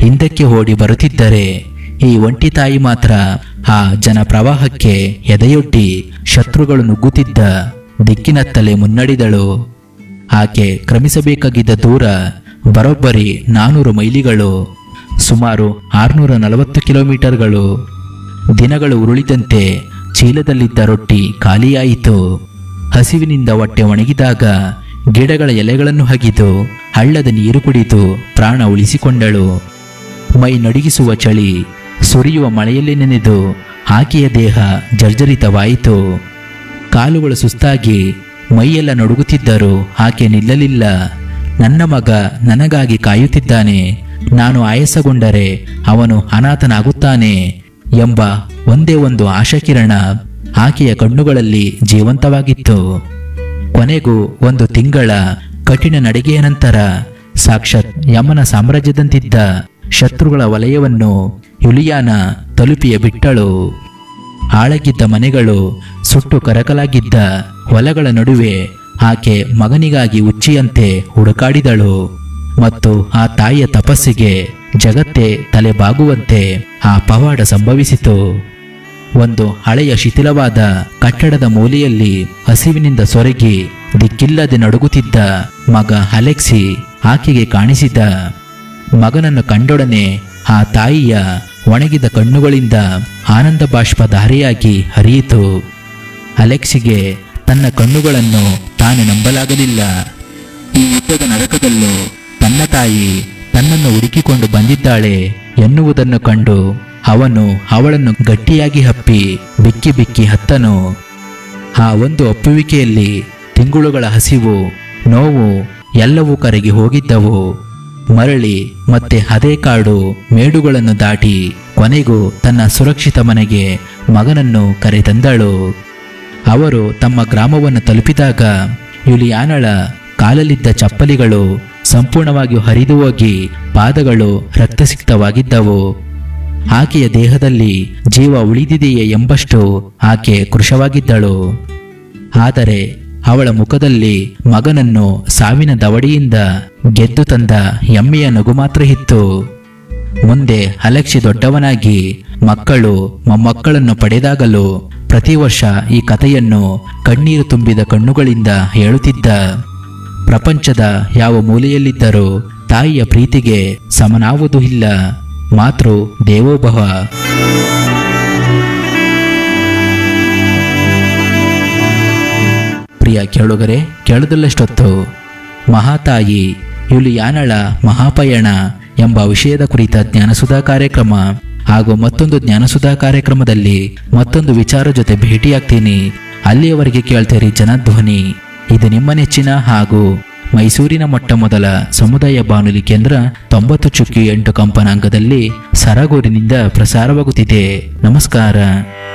ಹಿಂದಕ್ಕೆ ಓಡಿ ಬರುತ್ತಿದ್ದರೆ ಈ ಒಂಟಿ ತಾಯಿ ಮಾತ್ರ ಆ ಜನ ಪ್ರವಾಹಕ್ಕೆ ಎದೆಯೊಡ್ಡಿ ಶತ್ರುಗಳು ನುಗ್ಗುತ್ತಿದ್ದ ದಿಕ್ಕಿನತ್ತಲೇ ಮುನ್ನಡೆದಳು ಆಕೆ ಕ್ರಮಿಸಬೇಕಾಗಿದ್ದ ದೂರ ಬರೋಬ್ಬರಿ ನಾನೂರು ಮೈಲಿಗಳು ಸುಮಾರು ಆರುನೂರ ನಲವತ್ತು ಕಿಲೋಮೀಟರ್ಗಳು ದಿನಗಳು ಉರುಳಿದಂತೆ ಚೀಲದಲ್ಲಿದ್ದ ರೊಟ್ಟಿ ಖಾಲಿಯಾಯಿತು ಹಸಿವಿನಿಂದ ಹೊಟ್ಟೆ ಒಣಗಿದಾಗ ಗಿಡಗಳ ಎಲೆಗಳನ್ನು ಹಗಿದು ಹಳ್ಳದ ನೀರು ಕುಡಿದು ಪ್ರಾಣ ಉಳಿಸಿಕೊಂಡಳು ಮೈ ನಡುಗಿಸುವ ಚಳಿ ಸುರಿಯುವ ಮಳೆಯಲ್ಲಿ ನೆನೆದು ಆಕೆಯ ದೇಹ ಜರ್ಜರಿತವಾಯಿತು ಕಾಲುಗಳು ಸುಸ್ತಾಗಿ ಮೈಯೆಲ್ಲ ನಡುಗುತ್ತಿದ್ದರೂ ಆಕೆ ನಿಲ್ಲಲಿಲ್ಲ ನನ್ನ ಮಗ ನನಗಾಗಿ ಕಾಯುತ್ತಿದ್ದಾನೆ ನಾನು ಆಯಾಸಗೊಂಡರೆ ಅವನು ಅನಾಥನಾಗುತ್ತಾನೆ ಎಂಬ ಒಂದೇ ಒಂದು ಆಶಾಕಿರಣ ಆಕೆಯ ಕಣ್ಣುಗಳಲ್ಲಿ ಜೀವಂತವಾಗಿತ್ತು ಕೊನೆಗೂ ಒಂದು ತಿಂಗಳ ಕಠಿಣ ನಡಿಗೆಯ ನಂತರ ಸಾಕ್ಷಾತ್ ಯಮನ ಸಾಮ್ರಾಜ್ಯದಂತಿದ್ದ ಶತ್ರುಗಳ ವಲಯವನ್ನು ಯುಲಿಯಾನ ತಲುಪಿಯ ಬಿಟ್ಟಳು ಆಳಗಿದ್ದ ಮನೆಗಳು ಸುಟ್ಟು ಕರಕಲಾಗಿದ್ದ ಹೊಲಗಳ ನಡುವೆ ಆಕೆ ಮಗನಿಗಾಗಿ ಉಚ್ಚಿಯಂತೆ ಹುಡುಕಾಡಿದಳು ಮತ್ತು ಆ ತಾಯಿಯ ತಪಸ್ಸಿಗೆ ಜಗತ್ತೇ ತಲೆ ಬಾಗುವಂತೆ ಆ ಪವಾಡ ಸಂಭವಿಸಿತು ಒಂದು ಹಳೆಯ ಶಿಥಿಲವಾದ ಕಟ್ಟಡದ ಮೂಲೆಯಲ್ಲಿ ಹಸಿವಿನಿಂದ ಸೊರಗಿ ದಿಕ್ಕಿಲ್ಲದೆ ನಡುಗುತ್ತಿದ್ದ ಮಗ ಅಲೆಕ್ಸಿ ಆಕೆಗೆ ಕಾಣಿಸಿದ ಮಗನನ್ನು ಕಂಡೊಡನೆ ಆ ತಾಯಿಯ ಒಣಗಿದ ಕಣ್ಣುಗಳಿಂದ ಆನಂದ ಬಾಷ್ಪ ಧಾರೆಯಾಗಿ ಹರಿಯಿತು ಅಲೆಕ್ಸಿಗೆ ತನ್ನ ಕಣ್ಣುಗಳನ್ನು ತಾನೇ ನಂಬಲಾಗಲಿಲ್ಲ ಈ ಯುದ್ಧದ ನರಕದಲ್ಲೂ ತನ್ನ ತಾಯಿ ತನ್ನನ್ನು ಹುಡುಕಿಕೊಂಡು ಬಂದಿದ್ದಾಳೆ ಎನ್ನುವುದನ್ನು ಕಂಡು ಅವನು ಅವಳನ್ನು ಗಟ್ಟಿಯಾಗಿ ಹಪ್ಪಿ ಬಿಕ್ಕಿ ಬಿಕ್ಕಿ ಹತ್ತನು ಆ ಒಂದು ಒಪ್ಪುವಿಕೆಯಲ್ಲಿ ತಿಂಗಳುಗಳ ಹಸಿವು ನೋವು ಎಲ್ಲವೂ ಕರಗಿ ಹೋಗಿದ್ದವು ಮರಳಿ ಮತ್ತೆ ಅದೇ ಕಾಡು ಮೇಡುಗಳನ್ನು ದಾಟಿ ಕೊನೆಗೂ ತನ್ನ ಸುರಕ್ಷಿತ ಮನೆಗೆ ಮಗನನ್ನು ಕರೆತಂದಳು ಅವರು ತಮ್ಮ ಗ್ರಾಮವನ್ನು ತಲುಪಿದಾಗ ಯುಲಿಯಾನಳ ಕಾಲಲ್ಲಿದ್ದ ಚಪ್ಪಲಿಗಳು ಸಂಪೂರ್ಣವಾಗಿ ಹರಿದು ಹೋಗಿ ಪಾದಗಳು ರಕ್ತಸಿಕ್ತವಾಗಿದ್ದವು ಆಕೆಯ ದೇಹದಲ್ಲಿ ಜೀವ ಉಳಿದಿದೆಯೇ ಎಂಬಷ್ಟು ಆಕೆ ಕೃಶವಾಗಿದ್ದಳು ಆದರೆ ಅವಳ ಮುಖದಲ್ಲಿ ಮಗನನ್ನು ಸಾವಿನ ದವಡಿಯಿಂದ ಗೆದ್ದು ತಂದ ಹೆಮ್ಮೆಯ ನಗು ಮಾತ್ರ ಇತ್ತು ಮುಂದೆ ಅಲೆಕ್ಷಿ ದೊಡ್ಡವನಾಗಿ ಮಕ್ಕಳು ಮೊಮ್ಮಕ್ಕಳನ್ನು ಪಡೆದಾಗಲೂ ಪ್ರತಿ ವರ್ಷ ಈ ಕಥೆಯನ್ನು ಕಣ್ಣೀರು ತುಂಬಿದ ಕಣ್ಣುಗಳಿಂದ ಹೇಳುತ್ತಿದ್ದ ಪ್ರಪಂಚದ ಯಾವ ಮೂಲೆಯಲ್ಲಿದ್ದರೂ ತಾಯಿಯ ಪ್ರೀತಿಗೆ ಸಮನಾವುದೂ ಇಲ್ಲ ಮಾತೃ ದೇವೋಭವ ಪ್ರಿಯ ಕೇಳುಗರೆ ಕೇಳದಲ್ಲಷ್ಟೊತ್ತು ಮಹಾತಾಯಿ ಯುಲಿಯಾನಳ ಮಹಾಪಯಣ ಎಂಬ ವಿಷಯದ ಕುರಿತ ಜ್ಞಾನಸುಧಾ ಕಾರ್ಯಕ್ರಮ ಹಾಗೂ ಮತ್ತೊಂದು ಜ್ಞಾನಸುಧಾ ಕಾರ್ಯಕ್ರಮದಲ್ಲಿ ಮತ್ತೊಂದು ವಿಚಾರ ಜೊತೆ ಭೇಟಿಯಾಗ್ತೀನಿ ಅಲ್ಲಿಯವರೆಗೆ ಕೇಳ್ತೀರಿ ಜನಧ್ವನಿ ಇದು ನಿಮ್ಮ ನೆಚ್ಚಿನ ಹಾಗೂ ಮೈಸೂರಿನ ಮೊಟ್ಟ ಮೊದಲ ಸಮುದಾಯ ಬಾನುಲಿ ಕೇಂದ್ರ ತೊಂಬತ್ತು ಚುಕ್ಕಿ ಎಂಟು ಕಂಪನಾಂಕದಲ್ಲಿ ಸರಗೂರಿನಿಂದ ಪ್ರಸಾರವಾಗುತ್ತಿದೆ ನಮಸ್ಕಾರ